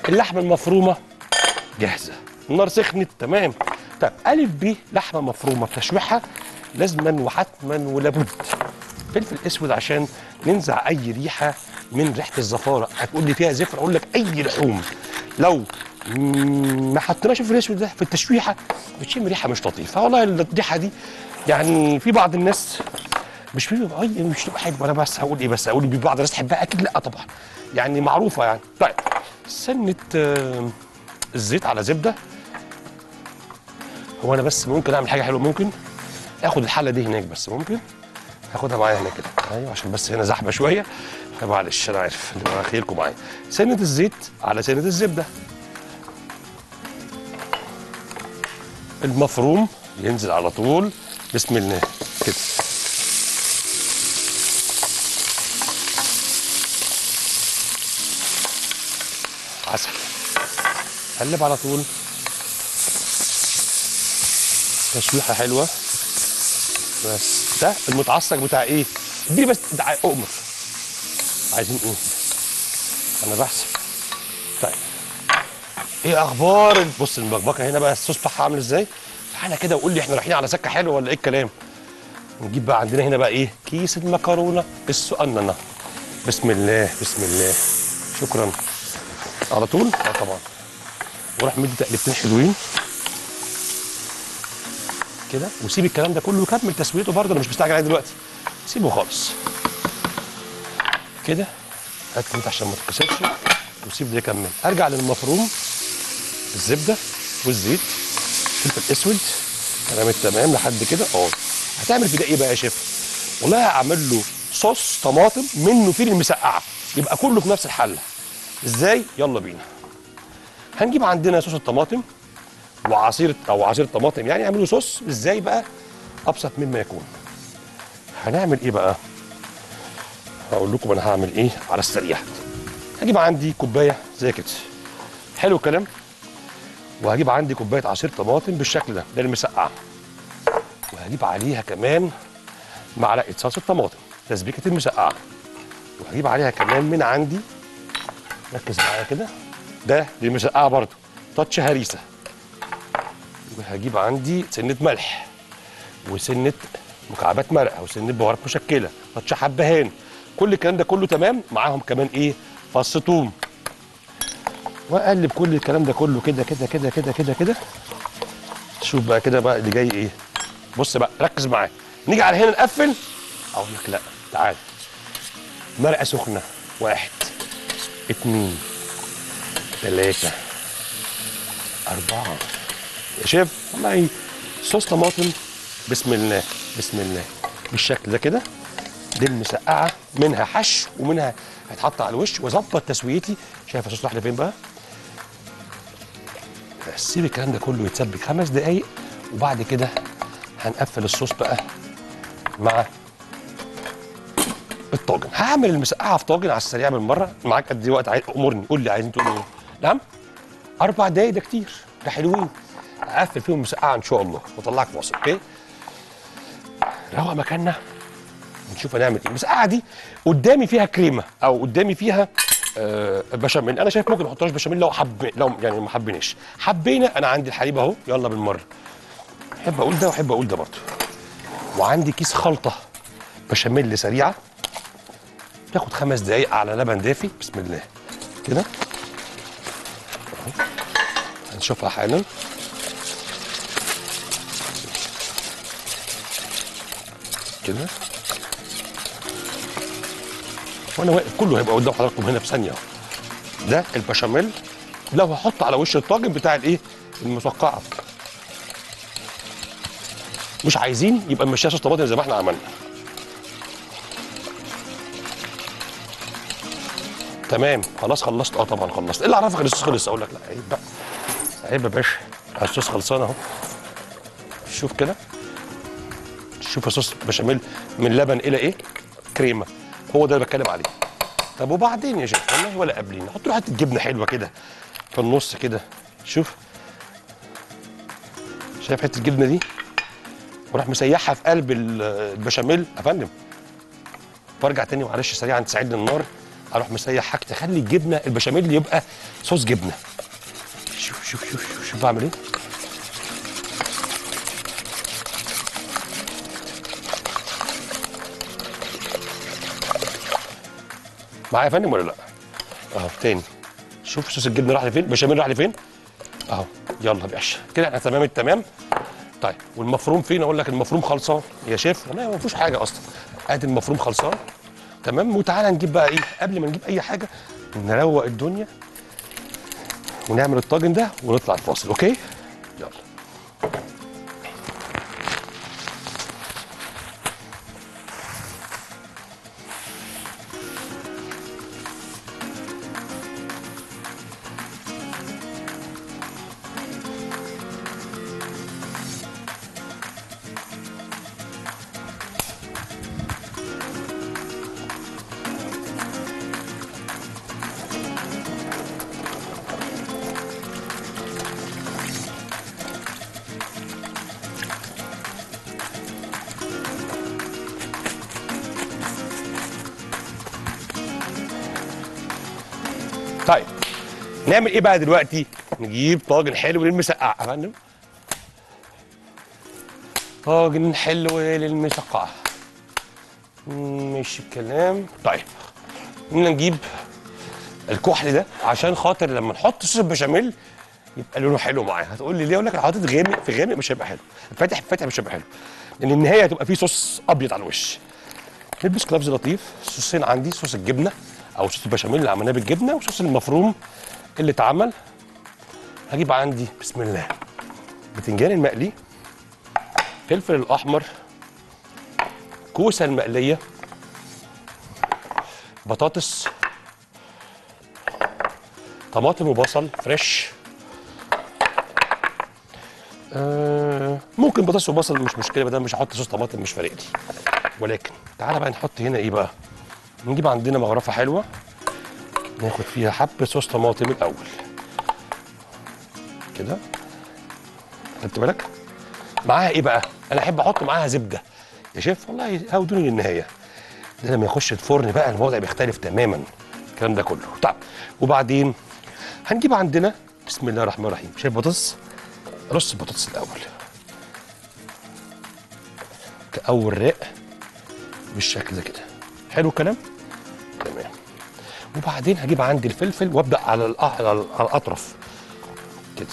اللحمه المفرومه جاهزه النار سخنت تمام طب الف ب لحمه مفرومه بتشويحها لازما وحتما ولابد فلفل اسود عشان ننزع اي ريحه من ريحه الزفاره هتقول لي فيها زفر اقول لك اي لحوم لو مم، ما حطيناش الفلفل الاسود ده في التشويحه بتشم ريحه مش لطيفه والله الريحه دي يعني في بعض الناس مش بيبقى أي مش تبقى حلوه انا بس هقول ايه بس هقول في بعض الناس تحبها اكيد لا طبعا يعني معروفه يعني طيب سنه آه، الزيت على زبده هو انا بس ممكن اعمل حاجه حلوه ممكن اخد الحله دي هناك بس ممكن هاخدها معايا هنا كده ايوه عشان بس هنا زحمه شويه فمعلش انا عارف انتوا خيركم معايا سنه الزيت على سنه الزبده المفروم ينزل على طول بسم الله كده عسل قلب على طول تشويحه حلوه بس ده المتعصق بتاع ايه اديني بس دع- اؤمر عايزين ايه انا بحسب طيب ايه اخبار بص المبكبكه هنا بقى الصوص بتاعها عامل ازاي تعالى كده وقول لي احنا رايحين على سكه حلوه ولا ايه الكلام نجيب بقى عندنا هنا بقى ايه كيس المكرونه السؤننه بسم الله بسم الله شكرا على طول اه طبعا وراح مدي تقلبتين حلوين كده وسيب الكلام ده كله وكمل تسويته برضه انا مش مستعجل عليه دلوقتي سيبه خالص كده هات انت عشان ما تتكسرش وسيب ده يكمل ارجع للمفروم الزبده والزيت فلفل اسود تمام التمام لحد كده اه هتعمل في ده ايه بقى يا شيف والله هعمل له صوص طماطم منه فيه المسقعه يبقى كله في نفس الحله ازاي يلا بينا هنجيب عندنا صوص الطماطم وعصير او عصير طماطم يعني اعملوا صوص ازاي بقى ابسط مما يكون هنعمل ايه بقى هقول لكم انا هعمل ايه على السريع هجيب عندي كوبايه زي كده حلو الكلام وهجيب عندي كوبايه عصير طماطم بالشكل ده ده المسقعه وهجيب عليها كمان معلقه صلصه طماطم تسبيكه المسقعه وهجيب عليها كمان من عندي ركز معايا كده ده دي المسقعه برضو تاتش هريسه وهجيب عندي سنه ملح وسنه مكعبات مرقه وسنه بهارات مشكله تاتش حبهان كل الكلام ده كله تمام معاهم كمان ايه فص ثوم واقلب كل الكلام ده كله كده كده كده كده كده كده شوف بقى كده بقى اللي جاي ايه بص بقى ركز معايا نيجي على هنا نقفل اقول لك لا تعال مرقه سخنه واحد اتنين تلاته اربعه يا شيف والله صوص طماطم بسم الله بسم الله بالشكل ده كده دي المسقعه منها حش ومنها هيتحط على الوش واظبط تسويتي شايف الصوص راح لفين بقى بس سيب الكلام ده كله يتسبك خمس دقايق وبعد كده هنقفل الصوص بقى مع الطاجن هعمل المسقعه في طاجن على السريع بالمره معاك قد ايه وقت عايز امرني قول لي عايزين تقول ايه نعم اربع دقايق ده كتير ده حلوين اقفل فيهم المسقعه ان شاء الله واطلعك فاصل اوكي روق مكاننا نشوف هنعمل ايه المسقعه دي قدامي فيها كريمه او قدامي فيها آه بشاميل انا شايف ممكن ما نحطهاش بشاميل لو حب لو يعني ما حبيناش حبينا انا عندي الحليب اهو يلا بالمره احب اقول ده واحب اقول ده برضه وعندي كيس خلطه بشاميل سريعه تاخد خمس دقايق على لبن دافي بسم الله كده أهو. هنشوفها حالا كده وانا واقف كله هيبقى قدام حضراتكم هنا في ثانيه أهو. ده البشاميل لو هحط على وش الطاجن بتاع الايه المسقعه مش عايزين يبقى نمشيها صوص طماطم زي ما احنا عملنا تمام خلاص خلصت اه طبعا خلصت ايه اللي عرفك ان الصوص خلص اقول لك لا عيب بقى عيب يا باشا الصوص خلصان اهو شوف كده شوف الصوص بشاميل من لبن الى ايه كريمه هو ده اللي بتكلم عليه طب وبعدين يا شيخ والله ولا قابلين حط له حته جبنه حلوه كده في النص كده شوف شايف حته الجبنه دي وراح مسيحها في قلب ال- البشاميل يا فندم وارجع تاني معلش سريعا تساعدني النار اروح مسيح حاجتي اخلي الجبنه البشاميل يبقى صوص جبنه شوف شوف شوف شوف, شوف بعمل ايه معايا يا فندم ولا لا اهو تاني شوف صوص الجبنه راح لفين البشاميل راح لفين اهو يلا يا باشا كده احنا تمام التمام طيب والمفروم فين اقول لك المفروم خلصان يا شيف لا ما فيهوش حاجه اصلا ادي المفروم خلصان تمام وتعالى نجيب بقى ايه قبل ما نجيب اي حاجه نروق الدنيا ونعمل الطاجن ده ونطلع الفاصل اوكي يلا طيب نعمل ايه بقى دلوقتي نجيب طاجن حلو للمسقعه يا فندم طاجن حلو للمسقعه ماشي الكلام طيب قلنا نجيب الكحل ده عشان خاطر لما نحط صوص البشاميل يبقى لونه حلو معاه هتقول لي ليه اقول لك انا حاطط غامق في غامق مش هيبقى حلو فاتح في فاتح مش هيبقى حلو لان النهايه هتبقى فيه صوص ابيض على الوش نلبس كلافز لطيف صوصين عندي صوص الجبنه او صوص البشاميل اللي عملناه بالجبنه وصوص المفروم اللي اتعمل هجيب عندي بسم الله بتنجان المقلي فلفل الاحمر كوسه المقليه بطاطس طماطم وبصل فريش آه ممكن بطاطس وبصل مش مشكله بدل مش هحط صوص طماطم مش فارق لي ولكن تعالى بقى نحط هنا ايه بقى نجيب عندنا مغرفه حلوه ناخد فيها حبه صوص طماطم الاول كده خدت بالك معاها ايه بقى انا احب احط معاها زبده يا شيف والله هودوني للنهايه ده لما يخش الفرن بقى الوضع بيختلف تماما الكلام ده كله طيب وبعدين هنجيب عندنا بسم الله الرحمن الرحيم شايف بطاطس رص البطاطس الاول كأول رق بالشكل ده كده حلو الكلام تمام وبعدين هجيب عندي الفلفل وابدا على الأ- على ال- على الاطرف كده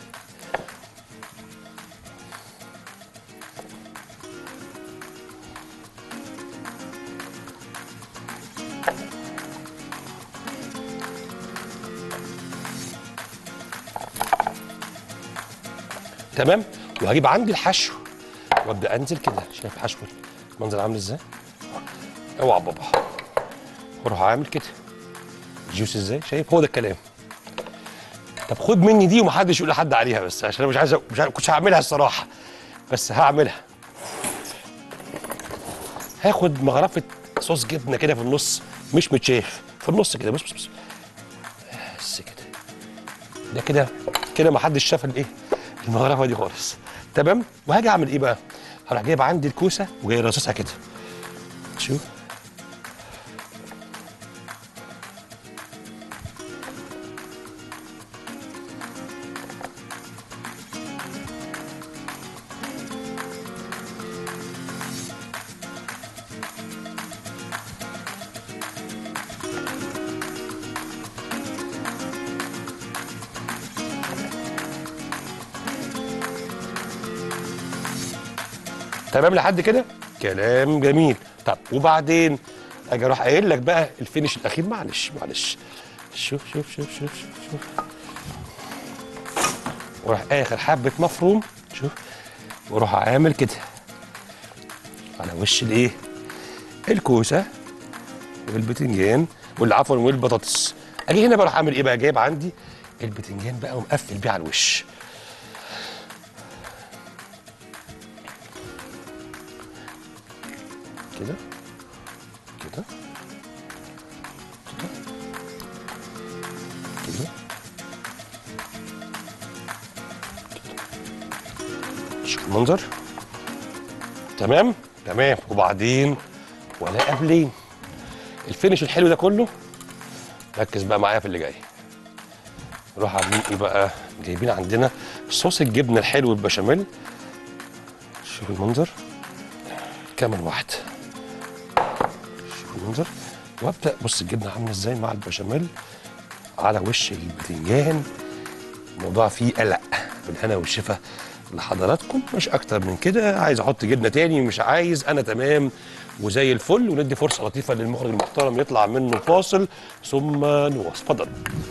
تمام وهجيب عندي الحشو وابدا انزل كده شايف حشو المنظر عامل ازاي اوعى بابا واروح عامل كده الجوس ازاي شايف هو ده الكلام طب خد مني دي ومحدش يقول لحد عليها بس عشان انا مش عايز مش عايز كنتش هعملها الصراحه بس هعملها هاخد مغرفه صوص جبنه كده في النص مش متشاف في النص كده بص بص بص بس كده ده كده كده ما حدش شاف الايه المغرفه دي خالص تمام وهاجي اعمل ايه بقى هروح جايب عندي الكوسه وجاي راصصها كده شوف تمام لحد كده كلام جميل طب وبعدين اجي اروح قايل لك بقى الفينش الاخير معلش معلش شوف شوف شوف شوف شوف شوف وراح اخر حبه مفروم شوف واروح عامل كده على وش الايه الكوسه والبتنجان واللي عفوا والبطاطس اجي هنا بروح اعمل ايه بقى جايب عندي البتنجان بقى ومقفل بيه على الوش كده كده كده كده شوف المنظر تمام تمام وبعدين ولا قبلين الفينش الحلو ده كله ركز بقى معايا في اللي جاي نروح عاملين ايه بقى جايبين عندنا صوص الجبنه الحلو البشاميل شوف المنظر كمان واحد شوف المنظر وابدا بص الجبنه عامله ازاي مع البشاميل على وش البتنجان الموضوع فيه قلق بالهنا والشفا لحضراتكم مش اكتر من كده عايز احط جبنه تاني مش عايز انا تمام وزي الفل وندي فرصه لطيفه للمخرج المحترم يطلع منه فاصل ثم نواصل اتفضل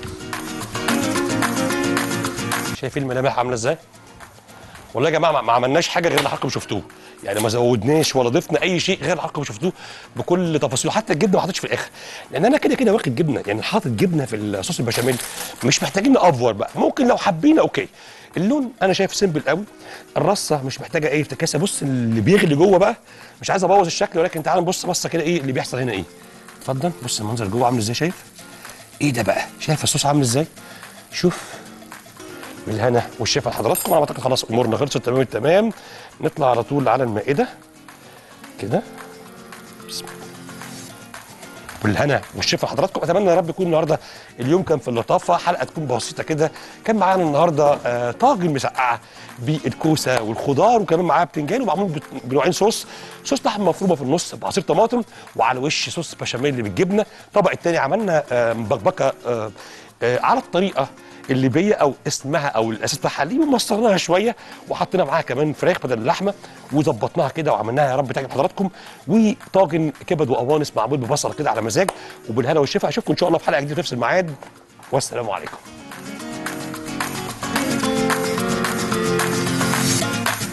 شايفين الملامح عامله ازاي والله يا جماعه ما- ما عملناش حاجه غير اللي حضراتكم شفتوه يعني ما زودناش ولا ضفنا اي شيء غير اللي حضراتكم شفتوه بكل تفاصيله حتى الجبنه ما حطيتش في الاخر لان انا كده كده واخد جبنه يعني حاطط جبنه في الصوص البشاميل مش محتاجين نافور بقى ممكن لو حابين اوكي اللون انا شايف سيمبل قوي الرصه مش محتاجه اي افتكاسه بص اللي بيغلي جوه بقى مش عايز ابوظ الشكل ولكن تعال نبص بصه كده ايه اللي بيحصل هنا ايه اتفضل بص المنظر جوه عامل ازاي شايف ايه ده بقى شايف الصوص عامل ازاي شوف بالهنا والشفا لحضراتكم انا اعتقد خلاص امورنا خلصت تمام التمام نطلع على طول على المائده كده بسم الله بالهنا والشفا لحضراتكم اتمنى يا رب يكون النهارده اليوم كان في اللطافه حلقه تكون بسيطه كده كان معانا النهارده آه طاجن مسقعه بالكوسه والخضار وكمان معاه بتنجان ومعمول بت- بنوعين صوص صوص لحمه مفرومه في النص بعصير طماطم وعلى وش صوص بشاميل بالجبنه الطبق الثاني عملنا آه مبكبكه آه آه على الطريقه الليبيه او اسمها او الاساس بتاعها ليبي مصرناها شويه وحطينا معاها كمان فراخ بدل اللحمه وظبطناها كده وعملناها يا رب تعجب حضراتكم وطاجن كبد وقوانص معمول ببصل كده على مزاج وبالهنا والشفا اشوفكم ان شاء الله في حلقه جديده في نفس الميعاد والسلام عليكم